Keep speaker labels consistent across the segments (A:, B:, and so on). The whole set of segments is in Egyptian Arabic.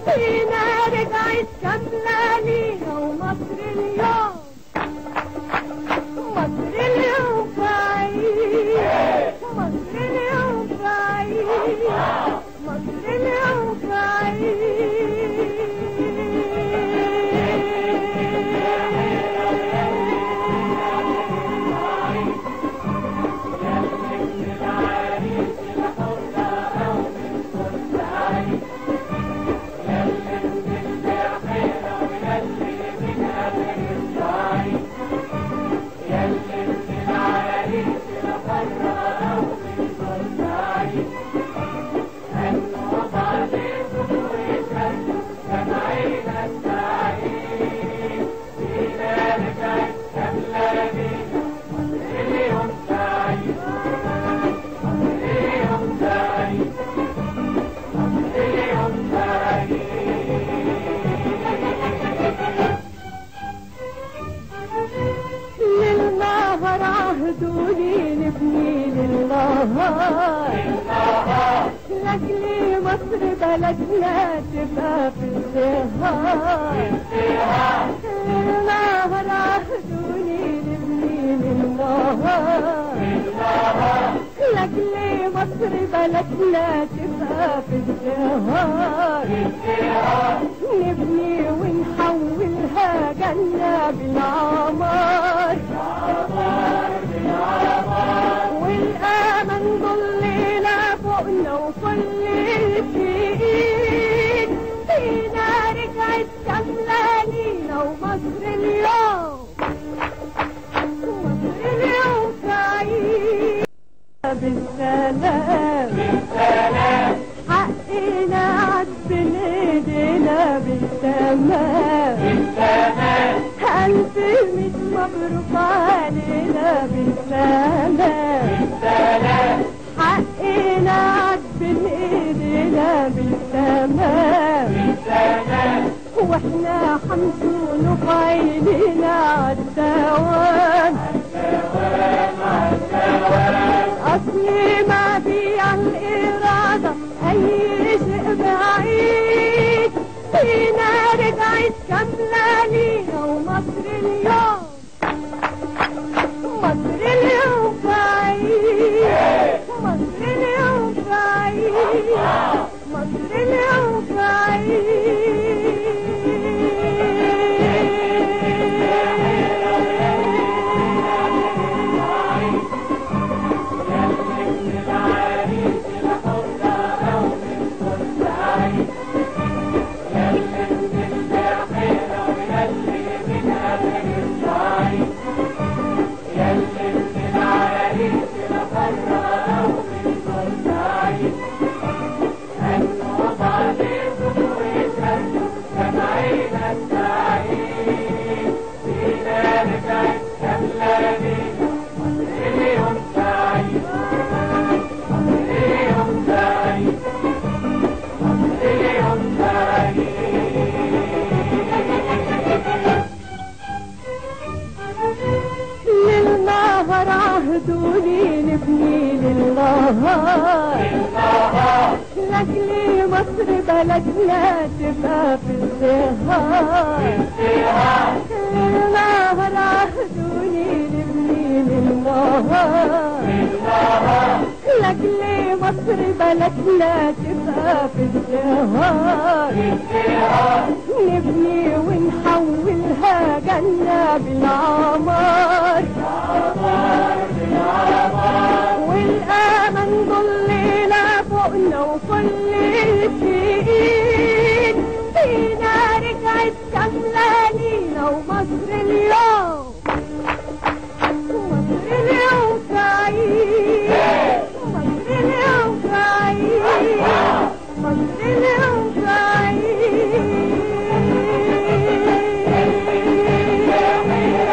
A: فينا رجعت كاملة لينا ومصر اليوم مصر اليوم بعيد مصر اليوم بعيد مصر اليوم بعيد للنهر عهدوني نبني للنهار لأجل مصر بلدنا تبقى في الزهار للنهر عهدوني نبني للنهار لأجل مصر بلدنا تبقى في الزهار نبني ونحولها جنة بالعمار والأمل ضلينا فوقنا وكل شيء فينا رجعت كاملة لينا ومصر اليوم مصر اليوم سعيد بالسلام حقنا عدل ايدينا بالتمام ألف ميت مبروك علينا بالسلام حقنا عدل ايدينا بالتمام واحنا حنكون قايلين عالدوام أصلي ما في الإرادة أي شيء بعيد فينا رجعت كاملة لينا ومصر اليوم مصر اليوم بعيد مصر اليوم بعيد مصر اليوم بعيد للنهر عهدوني نبني للنهار لأجل مصر بلدنا تبقى في الزهار للنهر عهدوني نبني للنهار لأجل مصر بلدنا تبقى في الزهار نبني ونحولها جنة بالعمار والأمل ضلينا فوقنا وكل شيء فينا رجعت كاملة لينا ومصر اليوم مصر اليوم سعيد مصر اليوم سعيد مصر اليوم سعيد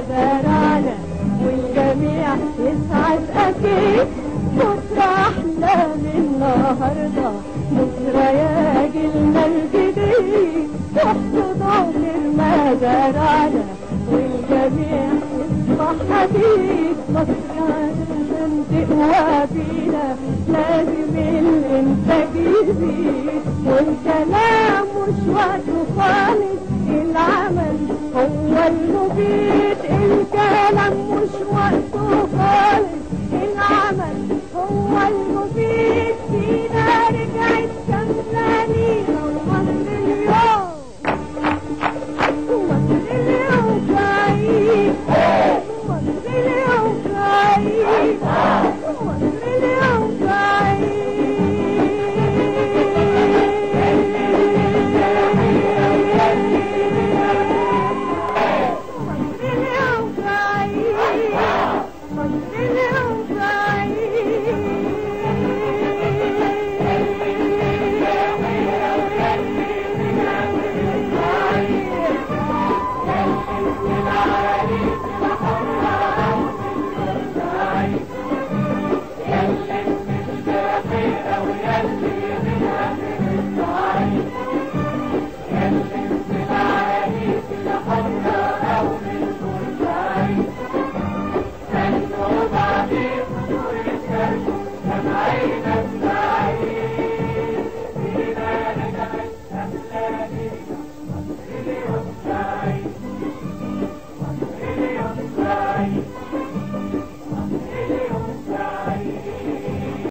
A: زرعنا والجميع يسعد أكيد بكرة أحلى من النهاردة بكرة يا جيلنا الجديد تحصدوا غير ما زرعنا والجميع يصبح حديد مصر عشان تقوى بينا لازم الإنتاج يزيد والكلام مش وقته خالص العمل هو المفيد الكلام